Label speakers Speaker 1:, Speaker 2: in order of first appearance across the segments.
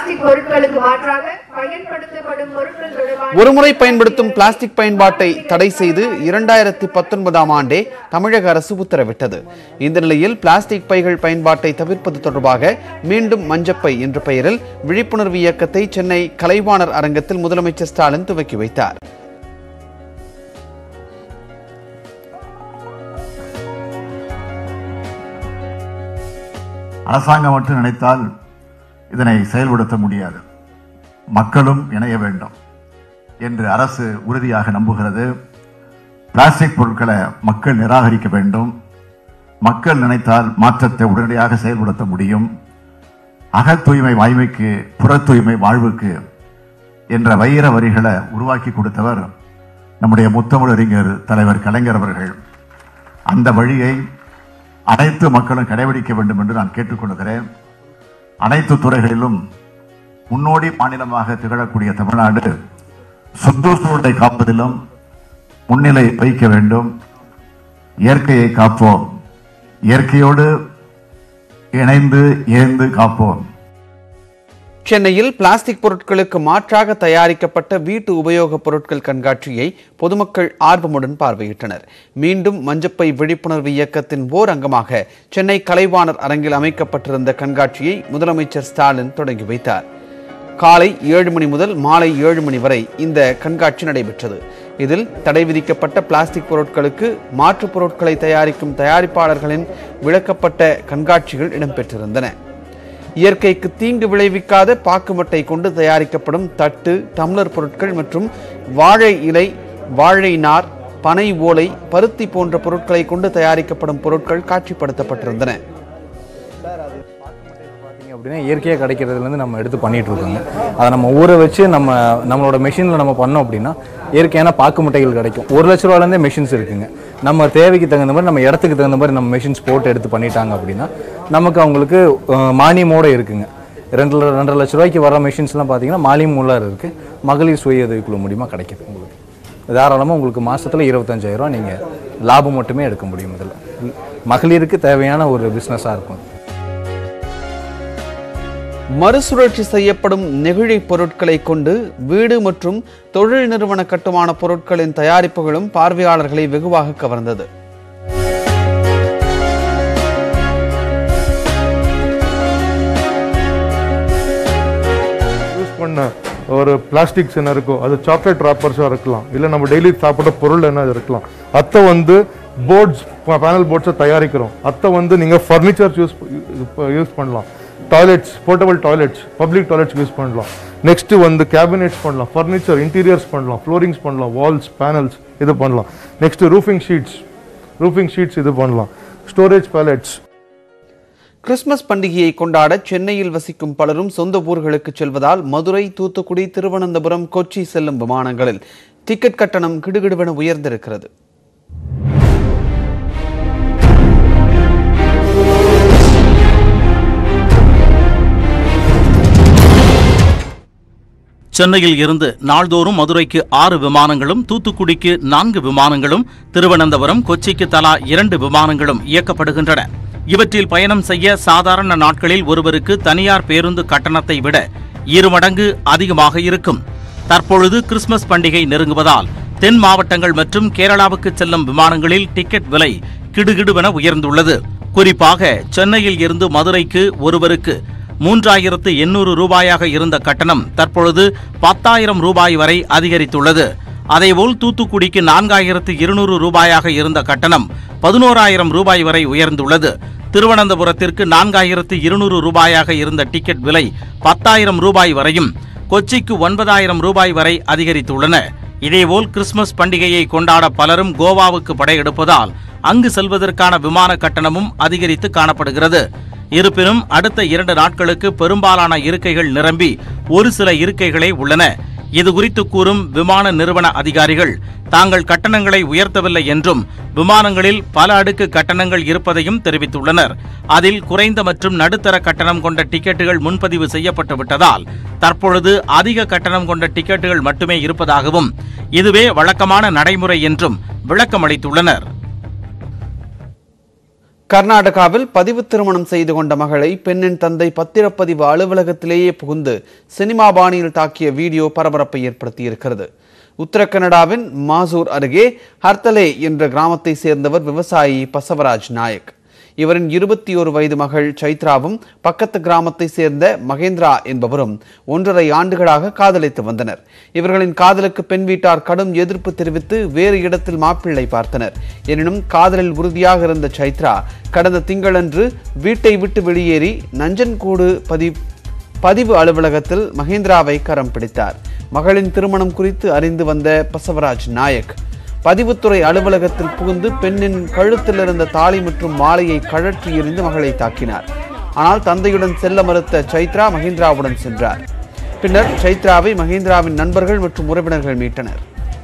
Speaker 1: plastic பொருட்களுக்கு மாற்றாக பயன்படுத்தப்படும் பொருட்கள் தொடர்பான
Speaker 2: ஒருமுறை பயன்படுத்தும் பிளாஸ்டிக் பயன்பாட்டை தடை செய்து இரண்டாயிரத்தி பத்தொன்பதாம் ஆண்டே தமிழக அரசு உத்தரவிட்டது இந்த நிலையில் பிளாஸ்டிக் பைகள் பயன்பாட்டை தவிர்ப்பது தொடர்பாக மீண்டும் மஞ்சப்பை என்ற பெயரில் விழிப்புணர்வு இயக்கத்தை சென்னை கலைவாணர் அரங்கத்தில் முதலமைச்சர் ஸ்டாலின் துவக்கி வைத்தார்
Speaker 3: அரசாங்கம் மட்டும் நினைத்தால் இதனை செயல்படுத்த முடியாது மக்களும் இணைய வேண்டும் என்று அரசு உறுதியாக நம்புகிறது பிளாஸ்டிக் பொருட்களை மக்கள் நிராகரிக்க வேண்டும் மக்கள் நினைத்தால் மாற்றத்தை உடனடியாக செயல்படுத்த முடியும் அகத் தூய்மை வாய்மைக்கு புற தூய்மை வாழ்வுக்கு என்ற வைர வரிகளை உருவாக்கி கொடுத்தவர் நம்முடைய முத்தமிழறிஞர் தலைவர் கலைஞர் அவர்கள் அந்த வழியை அனைத்து மக்களும் கடைபிடிக்க வேண்டும் என்று நான் கேட்டுக்கொள்கிறேன் அனைத்து துறைகளிலும் முன்னோடி மாநிலமாக திகழக்கூடிய தமிழ்நாடு சுற்றுச்சூழலை காப்பதிலும் முன்னிலை வைக்க வேண்டும் இயற்கையை காப்போம் இயற்கையோடு இணைந்து ஏந்து காப்போம்
Speaker 2: சென்னையில் பிளாஸ்டிக் பொருட்களுக்கு மாற்றாக தயாரிக்கப்பட்ட வீட்டு உபயோகப் பொருட்கள் கண்காட்சியை பொதுமக்கள் ஆர்வமுடன் பார்வையிட்டனர் மீண்டும் மஞ்சப்பை விழிப்புணர்வு இயக்கத்தின் ஓர் அங்கமாக சென்னை கலைவாணர் அரங்கில் அமைக்கப்பட்டிருந்த கண்காட்சியை முதலமைச்சர் ஸ்டாலின் தொடங்கி வைத்தார் காலை ஏழு மணி முதல் மாலை ஏழு மணி வரை இந்த கண்காட்சி நடைபெற்றது இதில் தடை விதிக்கப்பட்ட பிளாஸ்டிக் பொருட்களுக்கு மாற்றுப் பொருட்களை தயாரிக்கும் தயாரிப்பாளர்களின் விளக்கப்பட்ட கண்காட்சிகள் இடம்பெற்றிருந்தன இயற்கைக்கு தீங்கு விளைவிக்காத பாக்குமட்டை கொண்டு தயாரிக்கப்படும் தட்டு டம்ளர் பொருட்கள் மற்றும் வாழை இலை வாழை நார் பனை ஓலை பருத்தி போன்ற பொருட்களை கொண்டு தயாரிக்கப்படும் பொருட்கள் காட்சிப்படுத்தப்பட்டிருந்தன
Speaker 4: பார்த்தீங்க அப்படின்னா இயற்கையாக கிடைக்கிறதுலேருந்து நம்ம எடுத்து பண்ணிட்டு இருக்கோங்க அதை நம்ம ஊற வச்சு நம்ம நம்மளோட மெஷினில் நம்ம பண்ணோம் அப்படின்னா இயற்கையான பாக்கு முட்டைகள் கிடைக்கும் ஒரு லட்ச ரூபாலேருந்தே மெஷின்ஸ் இருக்குங்க நம்ம தேவைக்கு தகுந்த மாதிரி நம்ம இடத்துக்கு தகுந்த மாதிரி நம்ம மெஷின்ஸ் போட்டு எடுத்து பண்ணிட்டாங்க அப்படின்னா நமக்கு அவங்களுக்கு அஹ், மானியமோட இருக்குங்க ரெண்டு ல- ரெண்டரை லட்ச ரூபாய்க்கு வர மெஷின்ஸ்லாம் பார்த்தீங்கன்னா மானியம் உள்ளார இருக்குது மகளிர் சுய உதவிக்குழு மூலியமாக கிடைக்குது உங்களுக்கு தாராளமாக உங்களுக்கு மாதத்தில் இருபத்தஞ்சாயிரம் நீங்கள் லாபம் மட்டுமே எடுக்க முடியும் இதில் மகளிருக்கு தேவையான ஒரு பிஸ்னஸாக இருக்கும்
Speaker 2: மறுசுழற்சி செய்யப்படும் நெகிழி பொருட்களை கொண்டு வீடு மற்றும் தொழில் நிறுவன கட்டுமான பொருட்களின் தயாரிப்புகளும் பார்வையாளர்களை வெகுவாக கவர்ந்தது
Speaker 5: யூஸ் பண்ண ஒரு பிளாஸ்டிக்ஸ் என்ன இருக்கோ அது சாக்லேட் ராப்பர்ஸாக இருக்கலாம் இல்லை நம்ம டெய்லி சாப்பிட்ற பொருள் என்ன இருக்கலாம் அத்தை வந்து போர்ட்ஸ் பேனல் போர்ட்ஸை தயாரிக்கிறோம் அத்தை வந்து நீங்கள் ஃபர்னிச்சர்ஸ் யூஸ் யூஸ் பண்ணலாம் toilets portable toilets public toilets use பண்ணலாம் நெக்ஸ்ட் வந்து கேபினெட்ஸ் பண்ணலாம் ஃபர்னிச்சர் இன்டீரியர்ஸ் பண்ணலாம் ஃப்ளோரிங்ஸ் பண்ணலாம் வால்ஸ் பேனல்ஸ் இது பண்ணலாம் next roofing sheets roofing sheets இது பண்ணலாம் ஸ்டோரேஜ் பேலட்ஸ்
Speaker 2: கிறிஸ்துமஸ் பண்டிகையை கொண்டாட சென்னையில் வசிக்கும் பலரும் சொந்த ஊர்களுக்கு செல்வதால் மதுரை தூத்துக்குடி திருவனந்தபுரம் கொச்சி செல்லும் விமானங்களில் டிக்கெட் கட்டணம் கிடுகிடுவென உயர்ந்திருக்கிறது
Speaker 6: சென்னையில் இருந்து நாள்தோறும் மதுரைக்கு ஆறு விமானங்களும் தூத்துக்குடிக்கு நான்கு விமானங்களும் திருவனந்தபுரம் கொச்சிக்கு தலா இரண்டு விமானங்களும் இயக்கப்படுகின்றன இவற்றில் பயணம் செய்ய சாதாரண நாட்களில் ஒருவருக்கு தனியார் பேருந்து கட்டணத்தை விட இரு மடங்கு அதிகமாக இருக்கும் தற்பொழுது கிறிஸ்துமஸ் பண்டிகை நெருங்குவதால் தென் மாவட்டங்கள் மற்றும் கேரளாவுக்கு செல்லும் விமானங்களில் டிக்கெட் விலை கிடுகிடுவென உயர்ந்துள்ளது குறிப்பாக சென்னையில் இருந்து மதுரைக்கு ஒருவருக்கு மூன்றாயிரத்து எண்ணூறு ரூபாயாக இருந்த கட்டணம் தற்பொழுது பத்தாயிரம் ரூபாய் வரை அதிகரித்துள்ளது அதேபோல் தூத்துக்குடிக்கு நான்காயிரத்து இருநூறு ரூபாயாக இருந்த கட்டணம் பதினோராயிரம் ரூபாய் வரை உயர்ந்துள்ளது திருவனந்தபுரத்திற்கு நான்காயிரத்து இருநூறு ரூபாயாக இருந்த டிக்கெட் விலை பத்தாயிரம் ரூபாய் வரையும் கொச்சிக்கு ஒன்பதாயிரம் ரூபாய் வரை அதிகரித்துள்ளன இதேபோல் கிறிஸ்துமஸ் பண்டிகையை கொண்டாட பலரும் கோவாவுக்கு படையெடுப்பதால் அங்கு செல்வதற்கான விமான கட்டணமும் அதிகரித்து காணப்படுகிறது இருப்பினும் அடுத்த இரண்டு நாட்களுக்கு பெரும்பாலான இருக்கைகள் நிரம்பி ஒரு சில இருக்கைகளே உள்ளன இது குறித்து கூறும் விமான நிறுவன அதிகாரிகள் தாங்கள் கட்டணங்களை உயர்த்தவில்லை என்றும் விமானங்களில் பல அடுக்கு கட்டணங்கள் இருப்பதையும் தெரிவித்துள்ளனர் அதில் குறைந்த மற்றும் நடுத்தர கட்டணம் கொண்ட டிக்கெட்டுகள் முன்பதிவு செய்யப்பட்டு விட்டதால் தற்பொழுது அதிக கட்டணம் கொண்ட டிக்கெட்டுகள் மட்டுமே இருப்பதாகவும் இதுவே வழக்கமான நடைமுறை என்றும் விளக்கமளித்துள்ளனர்
Speaker 2: கர்நாடகாவில் பதிவு திருமணம் செய்து கொண்ட மகளை பெண்ணின் தந்தை பத்திரப்பதிவு அலுவலகத்திலேயே புகுந்து சினிமா பாணியில் தாக்கிய வீடியோ பரபரப்பை ஏற்படுத்தியிருக்கிறது உத்தரகன்னடாவின் மாசூர் அருகே ஹர்தலே என்ற கிராமத்தை சேர்ந்தவர் விவசாயி பசவராஜ் நாயக் இவரின் இருபத்தி ஒரு வயது மகள் சைத்ராவும் பக்கத்து கிராமத்தை சேர்ந்த மகேந்திரா என்பவரும் ஒன்றரை ஆண்டுகளாக காதலித்து வந்தனர் இவர்களின் காதலுக்கு பெண் வீட்டார் கடும் எதிர்ப்பு தெரிவித்து வேறு இடத்தில் மாப்பிள்ளை பார்த்தனர் எனினும் காதலில் உறுதியாக இருந்த சைத்ரா கடந்த திங்களன்று வீட்டை விட்டு வெளியேறி நஞ்சன்கூடு பதி பதிவு அலுவலகத்தில் மகேந்திராவை கரம் பிடித்தார் மகளின் திருமணம் குறித்து அறிந்து வந்த பசவராஜ் நாயக் பதிவுத்துறை அலுவலகத்தில் புகுந்து பெண்ணின் கழுத்தில் இருந்த தாலி மற்றும் மாலையை கழற்றி எறிந்து மகளை தாக்கினார் ஆனால் தந்தையுடன் செல்ல மறுத்த சைத்ரா மஹிந்திராவுடன் சென்றார் பின்னர் சைத்ராவை மஹிந்திராவின் நண்பர்கள் மற்றும் உறவினர்கள் மீட்டனர்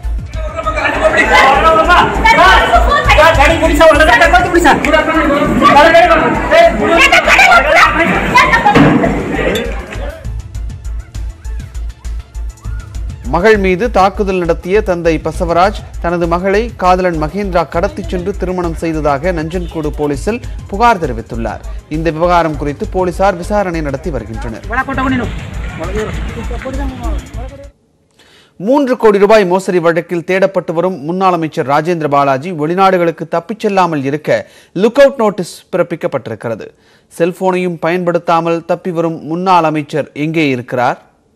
Speaker 2: மகள் மீது தாக்குதல் நடத்திய தந்தை பசவராஜ் தனது மகளை காதலன் மகேந்திரா கடத்திச் சென்று திருமணம் செய்ததாக நஞ்சன்கூடு போலீசில் புகார் தெரிவித்துள்ளார் இந்த விவகாரம் குறித்து போலீசார் விசாரணை நடத்தி வருகின்றனர் மூன்று கோடி ரூபாய் மோசடி வழக்கில் தேடப்பட்டு வரும் முன்னாள் அமைச்சர் ராஜேந்திர பாலாஜி வெளிநாடுகளுக்கு தப்பிச் செல்லாமல் இருக்க லுக் அவுட் நோட்டீஸ் பிறப்பிக்கப்பட்டிருக்கிறது செல்போனையும் பயன்படுத்தாமல் தப்பி வரும் முன்னாள் அமைச்சர் எங்கே இருக்கிறார்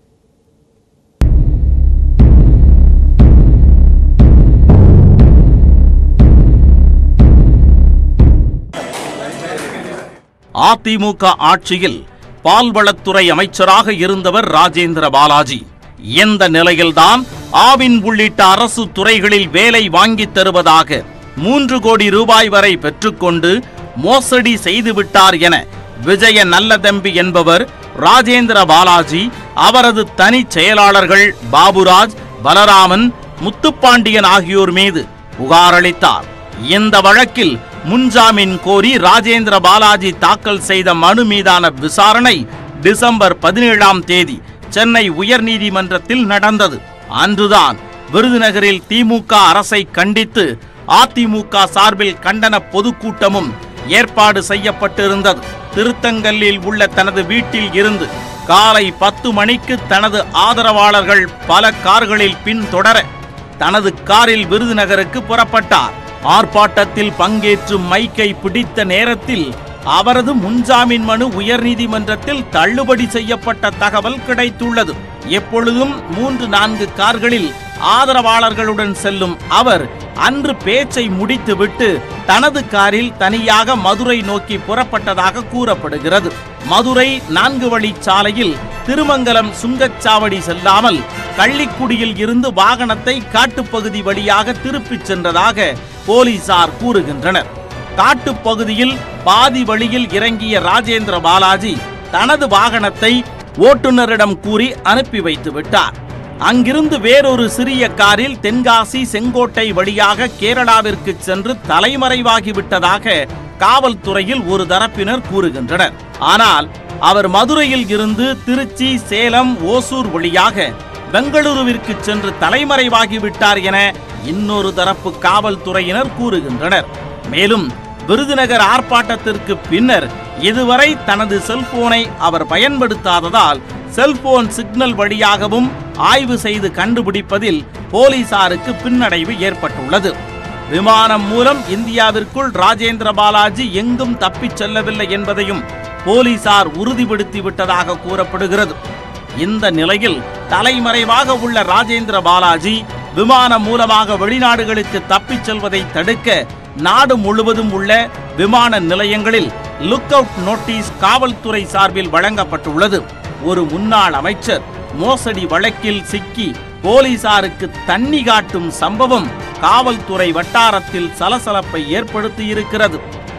Speaker 6: அதிமுக ஆட்சியில் பால்வளத்துறை அமைச்சராக இருந்தவர் ராஜேந்திர பாலாஜி எந்த நிலையில்தான் ஆவின் உள்ளிட்ட அரசு துறைகளில் வேலை வாங்கித் தருவதாக மூன்று கோடி ரூபாய் வரை பெற்றுக்கொண்டு மோசடி செய்துவிட்டார் என விஜய நல்லதம்பி என்பவர் ராஜேந்திர பாலாஜி அவரது தனி செயலாளர்கள் பாபுராஜ் பலராமன் முத்துப்பாண்டியன் ஆகியோர் மீது புகார் அளித்தார் இந்த வழக்கில் முன்ஜாமீன் கோரி ராஜேந்திர பாலாஜி தாக்கல் செய்த மனு மீதான விசாரணை டிசம்பர் பதினேழாம் தேதி சென்னை உயர்நீதிமன்றத்தில் நடந்தது அன்றுதான் விருதுநகரில் திமுக அரசை கண்டித்து அதிமுக சார்பில் கண்டன பொதுக்கூட்டமும் ஏற்பாடு செய்யப்பட்டிருந்தது திருத்தங்கல்லில் உள்ள தனது வீட்டில் இருந்து காலை பத்து மணிக்கு தனது ஆதரவாளர்கள் பல கார்களில் பின்தொடர தனது காரில் விருதுநகருக்கு புறப்பட்டார் ஆர்ப்பாட்டத்தில் பங்கேற்று மைக்கை பிடித்த நேரத்தில் அவரது முன்ஜாமீன் மனு உயர்நீதிமன்றத்தில் தள்ளுபடி செய்யப்பட்ட தகவல் கிடைத்துள்ளது எப்பொழுதும் மூன்று நான்கு கார்களில் ஆதரவாளர்களுடன் செல்லும் அவர் அன்று பேச்சை முடித்துவிட்டு தனது காரில் தனியாக மதுரை நோக்கி புறப்பட்டதாக கூறப்படுகிறது மதுரை நான்கு வழி சாலையில் திருமங்கலம் சுங்கச்சாவடி செல்லாமல் கள்ளிக்குடியில் இருந்து வாகனத்தை காட்டுப்பகுதி வழியாக திருப்பிச் சென்றதாக போலீசார் கூறுகின்றனர் காட்டுப்பகுதியில் பாதி வழியில் இறங்கிய ராஜேந்திர பாலாஜி தனது வாகனத்தை ஓட்டுநரிடம் கூறி அனுப்பி வைத்து விட்டார் அங்கிருந்து வேறொரு சிறிய காரில் தென்காசி செங்கோட்டை வழியாக கேரளாவிற்கு சென்று தலைமறைவாகிவிட்டதாக காவல்துறையில் ஒரு தரப்பினர் கூறுகின்றனர் ஆனால் அவர் மதுரையில் இருந்து திருச்சி சேலம் ஓசூர் வழியாக பெங்களூருவிற்கு சென்று தலைமறைவாகிவிட்டார் என இன்னொரு தரப்பு காவல்துறையினர் கூறுகின்றனர் மேலும் விருதுநகர் ஆர்ப்பாட்டத்திற்கு பின்னர் இதுவரை தனது செல்போனை அவர் பயன்படுத்தாததால் செல்போன் சிக்னல் வழியாகவும் ஆய்வு செய்து கண்டுபிடிப்பதில் போலீசாருக்கு பின்னடைவு ஏற்பட்டுள்ளது விமானம் மூலம் இந்தியாவிற்குள் ராஜேந்திர பாலாஜி எங்கும் தப்பிச் செல்லவில்லை என்பதையும் போலீசார் உறுதிப்படுத்தி விட்டதாக கூறப்படுகிறது இந்த நிலையில் தலைமறைவாக உள்ள ராஜேந்திர பாலாஜி விமானம் மூலமாக வெளிநாடுகளுக்கு தப்பிச் செல்வதை தடுக்க நாடு முழுவதும் உள்ள விமான நிலையங்களில் லுக் அவுட் நோட்டீஸ் காவல்துறை சார்பில் வழங்கப்பட்டுள்ளது ஒரு முன்னாள் அமைச்சர் மோசடி வழக்கில் சிக்கி போலீசாருக்கு தண்ணி காட்டும் சம்பவம் காவல்துறை வட்டாரத்தில் சலசலப்பை ஏற்படுத்தியிருக்கிறது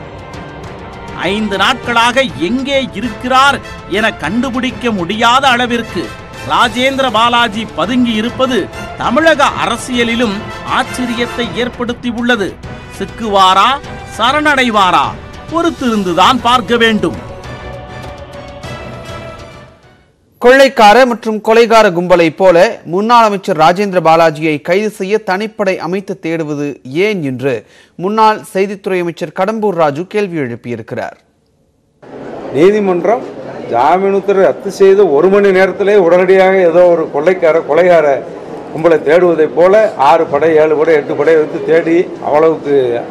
Speaker 6: ஐந்து நாட்களாக எங்கே இருக்கிறார் என கண்டுபிடிக்க முடியாத அளவிற்கு ராஜேந்திர பாலாஜி பதுங்கி இருப்பது தமிழக அரசியலிலும் ஆச்சரியத்தை ஏற்படுத்தியுள்ளது சிக்குவாரா சரணடைவாரா பொறுத்திருந்துதான் பார்க்க வேண்டும்
Speaker 2: கொள்ளைக்கார மற்றும் கொலைகார கும்பலைப் போல முன்னாள் அமைச்சர் ராஜேந்திர பாலாஜியை கைது செய்ய தனிப்படை அமைத்து தேடுவது ஏன் என்று முன்னாள் செய்தித்துறை அமைச்சர் கடம்பூர் ராஜு கேள்வி எழுப்பியிருக்கிறார்
Speaker 7: நீதிமன்றம் ஜாமீன் உத்தரவை ரத்து செய்து ஒரு மணி நேரத்திலே உடனடியாக ஏதோ ஒரு கொள்ளைக்கார கொலைகார கும்பலை தேடுவதைப் போல ஆறு படை ஏழு படை எட்டு படை வைத்து தேடி அவ்வளவுக்கு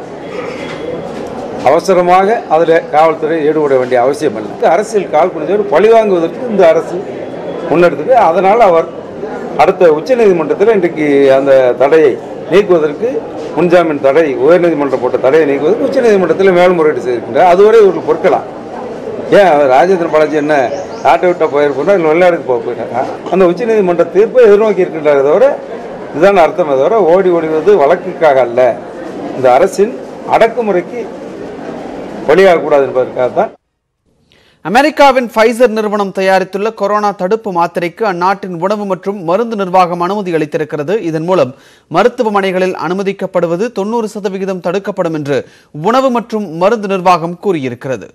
Speaker 7: அவசரமாக அதில் காவல்துறை ஈடுபட வேண்டிய அவசியம் இல்லை அரசியல் கால் குனிஞ்சவர் பழிவாங்குவதற்கு இந்த அரசு முன்னெடுத்தது அதனால் அவர் அடுத்த உச்சநீதிமன்றத்தில் இன்றைக்கு அந்த தடையை நீக்குவதற்கு முன்ஜாமீன் தடை உயர்நீதிமன்றம் போட்ட தடையை நீக்குவதற்கு உச்சநீதிமன்றத்தில் மேல்முறையீடு செய்திருக்கின்றார் அதுவரை இவர்கள் பொறுக்கலாம் ஏன் அவர் ராஜேந்திர பாலாஜி என்ன நாட்டை விட்ட போயிருப்பா இல்லை வெளிநாடுக்கு போக போயிட்டாரா அந்த உச்சநீதிமன்ற தீர்ப்பை எதிர்நோக்கி இருக்கின்றாரே தவிர இதுதான் அர்த்தமே தவிர ஓடி ஒளிவது வழக்குக்காக அல்ல இந்த அரசின் அடக்குமுறைக்கு பலியாகக்கூடாது என்பதற்காக தான்
Speaker 2: அமெரிக்காவின் ஃபைசர் நிறுவனம் தயாரித்துள்ள கொரோனா தடுப்பு மாத்திரைக்கு அந்நாட்டின் உணவு மற்றும் மருந்து நிர்வாகம் அனுமதி அளித்திருக்கிறது இதன் மூலம் மருத்துவமனைகளில் அனுமதிக்கப்படுவது தொண்ணூறு சதவிகிதம் தடுக்கப்படும் என்று உணவு மற்றும் மருந்து நிர்வாகம் கூறியிருக்கிறது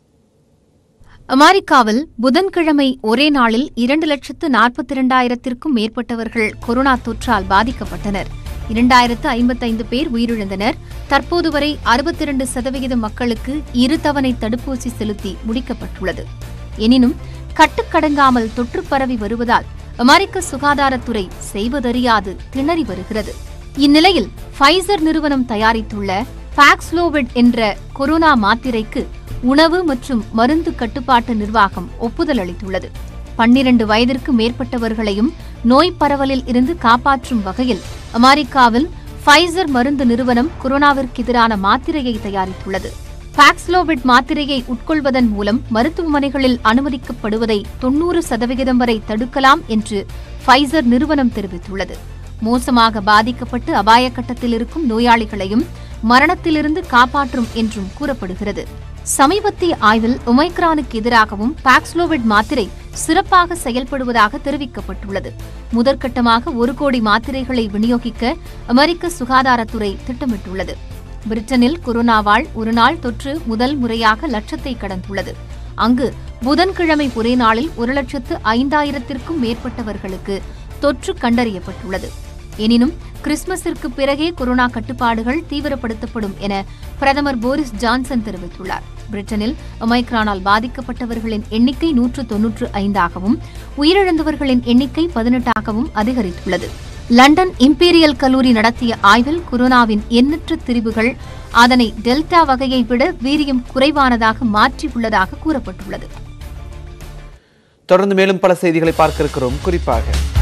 Speaker 8: அமெரிக்காவில் புதன்கிழமை ஒரே நாளில் இரண்டு லட்சத்து நாற்பத்தி இரண்டாயிரத்திற்கும் மேற்பட்டவர்கள் கொரோனா தொற்றால் பாதிக்கப்பட்டனர் இரண்டாயிரத்து ஐம்பத்தைந்து பேர் உயிரிழந்தனர் தற்போது வரை அறுபத்தி இரண்டு சதவிகித மக்களுக்கு இரு தவணை தடுப்பூசி செலுத்தி முடிக்கப்பட்டுள்ளது எனினும் கட்டுக்கடங்காமல் தொற்று பரவி வருவதால் அமெரிக்க சுகாதாரத்துறை செய்வதறியாது திணறி வருகிறது இந்நிலையில் ஃபைசர் நிறுவனம் தயாரித்துள்ள பாக்ஸ்லோவிட் என்ற கொரோனா மாத்திரைக்கு உணவு மற்றும் மருந்து கட்டுப்பாட்டு நிர்வாகம் ஒப்புதல் அளித்துள்ளது பன்னிரண்டு வயதிற்கு மேற்பட்டவர்களையும் நோய் பரவலில் இருந்து காப்பாற்றும் வகையில் அமெரிக்காவில் ஃபைசர் மருந்து நிறுவனம் கொரோனாவிற்கு எதிரான மாத்திரையை தயாரித்துள்ளது பாக்ஸ்லோவிட் மாத்திரையை உட்கொள்வதன் மூலம் மருத்துவமனைகளில் அனுமதிக்கப்படுவதை தொன்னூறு சதவிகிதம் வரை தடுக்கலாம் என்று ஃபைசர் நிறுவனம் தெரிவித்துள்ளது மோசமாக பாதிக்கப்பட்டு அபாய கட்டத்தில் இருக்கும் நோயாளிகளையும் மரணத்திலிருந்து காப்பாற்றும் என்றும் கூறப்படுகிறது சமீபத்திய ஆய்வில் ஒமைக்ரானுக்கு எதிராகவும் பாக்ஸ்லோவிட் மாத்திரை சிறப்பாக செயல்படுவதாக தெரிவிக்கப்பட்டுள்ளது முதற்கட்டமாக ஒரு கோடி மாத்திரைகளை விநியோகிக்க அமெரிக்க சுகாதாரத்துறை திட்டமிட்டுள்ளது பிரிட்டனில் கொரோனாவால் ஒருநாள் தொற்று முதல் முறையாக லட்சத்தை கடந்துள்ளது அங்கு புதன்கிழமை ஒரே நாளில் ஒரு லட்சத்து ஐந்தாயிரத்திற்கும் மேற்பட்டவர்களுக்கு தொற்று கண்டறியப்பட்டுள்ளது எனினும் கிறிஸ்துமஸிற்கு பிறகே கொரோனா கட்டுப்பாடுகள் தீவிரப்படுத்தப்படும் என பிரதமர் போரிஸ் ஜான்சன் தெரிவித்துள்ளார் பிரிட்டனில் ஒமைக்ரானால் பாதிக்கப்பட்டவர்களின் எண்ணிக்கை நூற்று தொன்னூற்று ஐந்தாகவும் உயிரிழந்தவர்களின் எண்ணிக்கை பதினெட்டாகவும் அதிகரித்துள்ளது லண்டன் இம்பீரியல் கல்லூரி நடத்திய ஆய்வில் கொரோனாவின் எண்ணற்ற திரிவுகள் அதனை டெல்டா வகையை விட வீரியம் குறைவானதாக மாற்றியுள்ளதாக கூறப்பட்டுள்ளது
Speaker 2: தொடர்ந்து மேலும் பல செய்திகளை பார்க்க இருக்கிறோம் குறிப்பாக